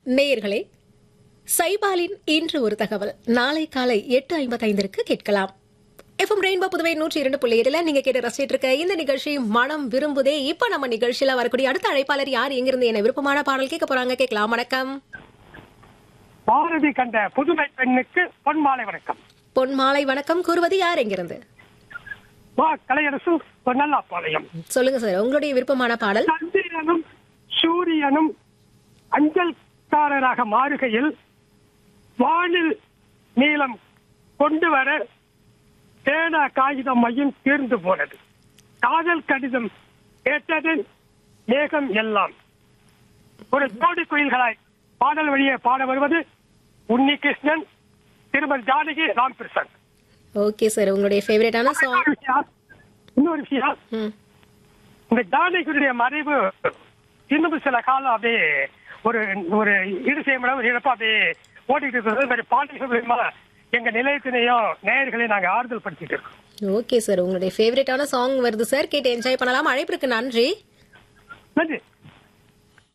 நேயர்களே சைபாலின் இன்று ஒரு தகவல் நாளை காலை எட்டு ஐம்பத்தைந்திற்கு கேட்கலாம் எஃப்எம் ரெயின்போ புதுவை நூற்றி இரண்டு புள்ளி ஏழுல நீங்க கேட்டு ரசிச்சிட்டு இருக்க இந்த நிகழ்ச்சி மனம் விரும்புதே இப்ப நம்ம நிகழ்ச்சியில வரக்கூடிய அடுத்த அழைப்பாளர் யார் எங்கிருந்து என்ன விருப்பமான பாடல் கேட்க போறாங்க கேட்கலாம் வணக்கம் பாரதி கண்ட புதுமை பெண்ணுக்கு பொன்மாலை வணக்கம் பொன் மாலை வணக்கம் கூறுவது யார் எங்கிருந்து வா கலையரசு நல்லாப்பாளையம் சொல்லுங்க சார் உங்களுடைய விருப்பமான பாடல் சந்திரனும் சூரியனும் அஞ்சல்காரராக மாறுகையில் வானில் நீளம் கொண்டு வர பேனா காகிதம் மையம் தீர்ந்து போனது காதல் கடிதம் கேட்டது மேகம் எல்லாம் ஒரு ஜோடி குயில்களாய் பாடல் வழியே பாட வருவது உன்னி கிருஷ்ணன் திருமதி ஜானகி ராம்பிரசன் ஓகே சார் உங்களுடைய ஃபேவரட்டான சாங் இன்னொரு விஷயம் இன்னொரு விஷயம் ம் இந்த ஜானகியுடைய மறைவு இன்னும் சில காலம் அப்படியே ஒரு ஒரு இடு செய்ய ஒரு இழப்பா அப்படியே ஓடிட்டு இருக்கிறது இந்த மாதிரி பாடல்கள் மூலியமா எங்க நிலையத்தினையும் நேயர்களையும் நாங்க ஆறுதல் படுத்திட்டு இருக்கோம் ஓகே சார் உங்களுடைய ஃபேவரட்டான சாங் வருது சார் கேட்டு என்ஜாய் பண்ணலாம் அழைப்பிற்கு நன்றி நன்றி